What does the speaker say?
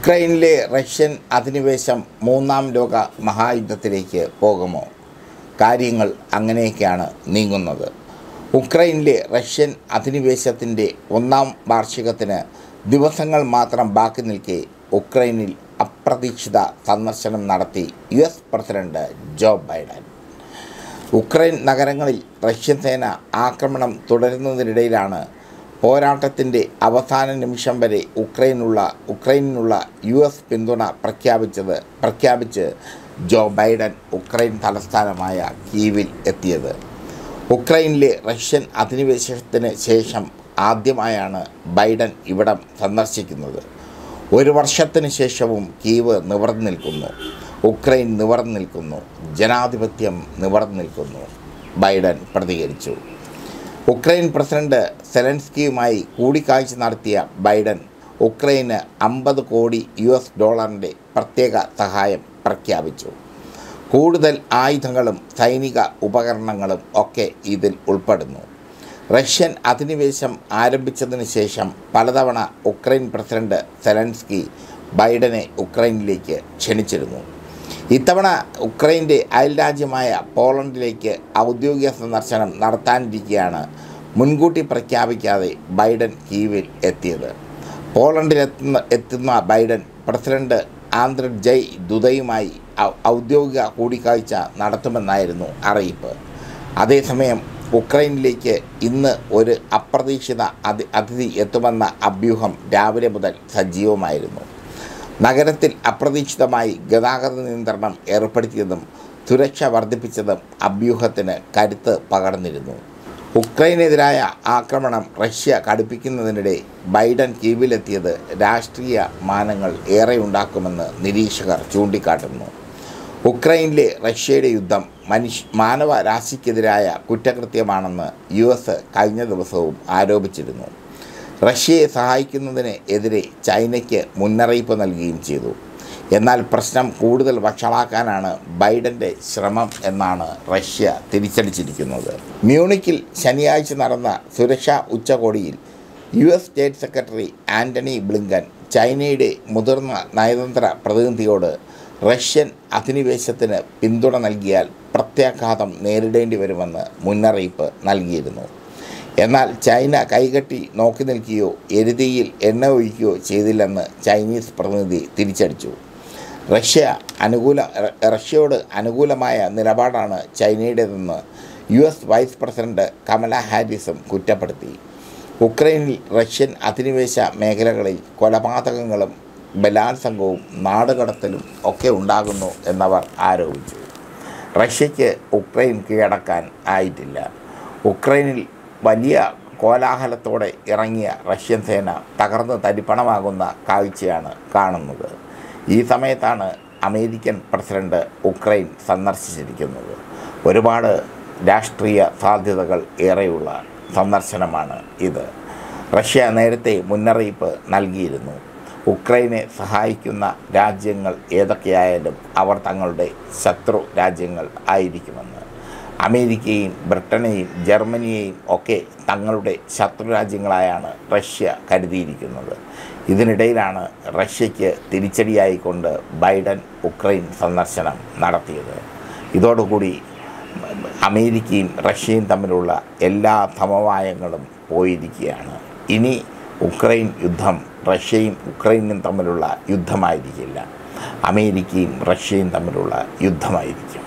ഉക്രൈനിലെ Russian അധിനിവേശം മൂന്നാം ലോക മഹായുദ്ധത്തിലേക്ക് പോകുമോ കാര്യങ്ങൾ അങ്ങനെയൊക്കെയാണ് നീങ്ങുന്നത് ഉക്രൈനിലെ റഷ്യൻ അധിനിവേശത്തിൻ്റെ ഒന്നാം വാർഷികത്തിന് ദിവസങ്ങൾ മാത്രം ബാക്കി നിൽക്കെ ഉക്രൈനിൽ അപ്രതീക്ഷിത സന്ദർശനം നടത്തി U S president Joe Biden Ukraine നഗരങ്ങളിൽ റഷ്യൻ സേന ആക്രമണം തുടരുന്നതിനിടയിലാണ് പോരാട്ടത്തിൻ്റെ അവസാന നിമിഷം വരെ ഉക്രൈനുള്ള ഉക്രൈനിനുള്ള യു എസ് പിന്തുണ പ്രഖ്യാപിച്ചത് പ്രഖ്യാപിച്ച് ജോ ബൈഡൻ ഉക്രൈൻ തലസ്ഥാനമായ കീവിൽ എത്തിയത് ഉക്രൈനിലെ റഷ്യൻ അധിനിവേശത്തിന് ശേഷം ആദ്യമായാണ് ബൈഡൻ ഇവിടം സന്ദർശിക്കുന്നത് ഒരു വർഷത്തിന് ശേഷവും കീവ് നിവർന്നു നിൽക്കുന്നു ഉക്രൈൻ നിവർന്നു നിൽക്കുന്നു ജനാധിപത്യം നിവർന്നു നിൽക്കുന്നു ബൈഡൻ പ്രതികരിച്ചു ഉക്രൈൻ പ്രസിഡന്റ് സെലൻസ്കിയുമായി കൂടിക്കാഴ്ച നടത്തിയ ബൈഡൻ ഉക്രൈന് അമ്പത് കോടി യു എസ് ഡോളറിൻ്റെ പ്രത്യേക സഹായം പ്രഖ്യാപിച്ചു കൂടുതൽ ആയുധങ്ങളും സൈനിക ഉപകരണങ്ങളും ഒക്കെ ഇതിൽ ഉൾപ്പെടുന്നു റഷ്യൻ അധിനിവേശം ആരംഭിച്ചതിന് ശേഷം പലതവണ ഉക്രൈൻ പ്രസിഡന്റ് സെലൻസ്കി ബൈഡനെ ഉക്രൈനിലേക്ക് ക്ഷണിച്ചിരുന്നു ഇത്തവണ ഉക്രൈൻ്റെ അയൽരാജ്യമായ പോളണ്ടിലേക്ക് ഔദ്യോഗിക സന്ദർശനം നടത്താനിരിക്കെയാണ് മുൻകൂട്ടി പ്രഖ്യാപിക്കാതെ ബൈഡൻ കീവിൽ എത്തിയത് പോളണ്ടിലെത്തുന്ന എത്തുന്ന ബൈഡൻ പ്രസിഡന്റ് ആന്ത്രഡ് ജയ് ദുദയുമായി ഔ- ഔദ്യോഗിക കൂടിക്കാഴ്ച നടത്തുമെന്നായിരുന്നു അറിയിപ്പ് അതേസമയം ഉക്രൈനിലേക്ക് ഇന്ന് ഒരു അപ്രതീക്ഷിത അതി അതിഥി എത്തുമെന്ന അഭ്യൂഹം രാവിലെ മുതൽ സജീവമായിരുന്നു നഗരത്തിൽ അപ്രതീക്ഷിതമായി ഗതാഗത നിയന്ത്രണം ഏർപ്പെടുത്തിയതും സുരക്ഷ വർദ്ധിപ്പിച്ചതും അഭ്യൂഹത്തിന് കരുത്ത് പകർന്നിരുന്നു ഉക്രൈനെതിരായ ആക്രമണം റഷ്യ കടുപ്പിക്കുന്നതിനിടെ ബൈഡൻ കീവിലെത്തിയത് രാഷ്ട്രീയ മാനങ്ങൾ ഏറെ ഉണ്ടാക്കുമെന്ന് നിരീക്ഷകർ ചൂണ്ടിക്കാട്ടുന്നു ഉക്രൈനിലെ റഷ്യയുടെ യുദ്ധം മനുഷ്യ മാനവരാശിക്കെതിരായ കുറ്റകൃത്യമാണെന്ന് യു എസ് കഴിഞ്ഞ ദിവസവും ആരോപിച്ചിരുന്നു റഷ്യയെ സഹായിക്കുന്നതിന് എതിരെ ചൈനയ്ക്ക് മുന്നറിയിപ്പ് നൽകുകയും ചെയ്തു എന്നാൽ പ്രശ്നം കൂടുതൽ വഷളാക്കാനാണ് ബൈഡൻ്റെ ശ്രമം എന്നാണ് റഷ്യ തിരിച്ചടിച്ചിരിക്കുന്നത് മ്യൂണിക്കിൽ ശനിയാഴ്ച നടന്ന സുരക്ഷാ ഉച്ചകോടിയിൽ U S state secretary Antony Blinken ചൈനയുടെ മുതിർന്ന നയതന്ത്ര പ്രതിനിധിയോട് റഷ്യൻ അധിനിവേശത്തിന് പിന്തുണ നൽകിയാൽ പ്രത്യാഘാതം നേരിടേണ്ടി വരുമെന്ന് മുന്നറിയിപ്പ് നൽകിയിരുന്നു എന്നാൽ ചൈന കൈകെട്ടി നോക്കി നിൽക്കുകയോ എരുതിയിൽ എണ്ണ ഒഴിക്കുകയോ ചെയ്തില്ലെന്ന് ചൈനീസ് പ്രതിനിധി തിരിച്ചടിച്ചു റഷ്യ അനുകൂല റ- റഷ്യയോട് അനുകൂലമായ നിലപാടാണ് ചൈനയുടേതെന്ന് U S vice president Kamala ഹാരിസും കുറ്റപ്പെടുത്തി ഉക്രൈനിൽ റഷ്യൻ അധിനിവേശ മേഖലകളിൽ കൊലപാതകങ്ങളും ബലാത്സംഗവും നാടുകടത്തലും ഒക്കെ ഉണ്ടാകുന്നു എന്നവർ ആരോപിച്ചു റഷ്യയ്ക്ക് ഉക്രൈൻ കീഴടക്കാൻ ആയിട്ടില്ല ഉക്രൈനിൽ വലിയ കോലാഹലത്തോടെ ഇറങ്ങിയ റഷ്യൻ സേന തകർന്ന് തരിപ്പണമാകുന്ന കാഴ്ചയാണ് കാണുന്നത് ഈ സമയത്താണ് അമേരിക്കൻ പ്രസിഡന്റ് ഉക്രൈൻ സന്ദർശിച്ചിരിക്കുന്നത് ഒരുപാട് രാഷ്ട്രീയ സാധ്യതകൾ ഏറെയുള്ള സന്ദർശനമാണ് ഇത് റഷ്യ നേരത്തെ മുന്നറിയിപ്പ് നൽകിയിരുന്നു ഉക്രൈനെ സഹായിക്കുന്ന രാജ്യങ്ങൾ ഏതൊക്കെയായാലും അവർ തങ്ങളുടെ ശത്രു രാജ്യങ്ങൾ ആയിരിക്കുമെന്ന് അമേരിക്കയും ബ്രിട്ടനെയും ജർമ്മനിയെയും ഒക്കെ തങ്ങളുടെ ശത്രു രാജ്യങ്ങളായാണ് റഷ്യ കരുതിയിരിക്കുന്നത് ഇതിനിടയിലാണ് റഷ്യയ്ക്ക് തിരിച്ചടിയായിക്കൊണ്ട് ബൈഡൻ ഉക്രൈൻ സന്ദർശനം നടത്തിയത് ഇതോടുകൂടി അമേരിക്കയും റഷ്യയും തമ്മിലുള്ള എല്ലാ സമവായങ്ങളും പോയിരിക്കുകയാണ് ഇനി ഉക്രൈൻ യുദ്ധം റഷ്യയും ഉക്രൈനും തമ്മിലുള്ള യുദ്ധമായിരിക്കില്ല അമേരിക്കയും റഷ്യയും തമ്മിലുള്ള യുദ്ധമായിരിക്കും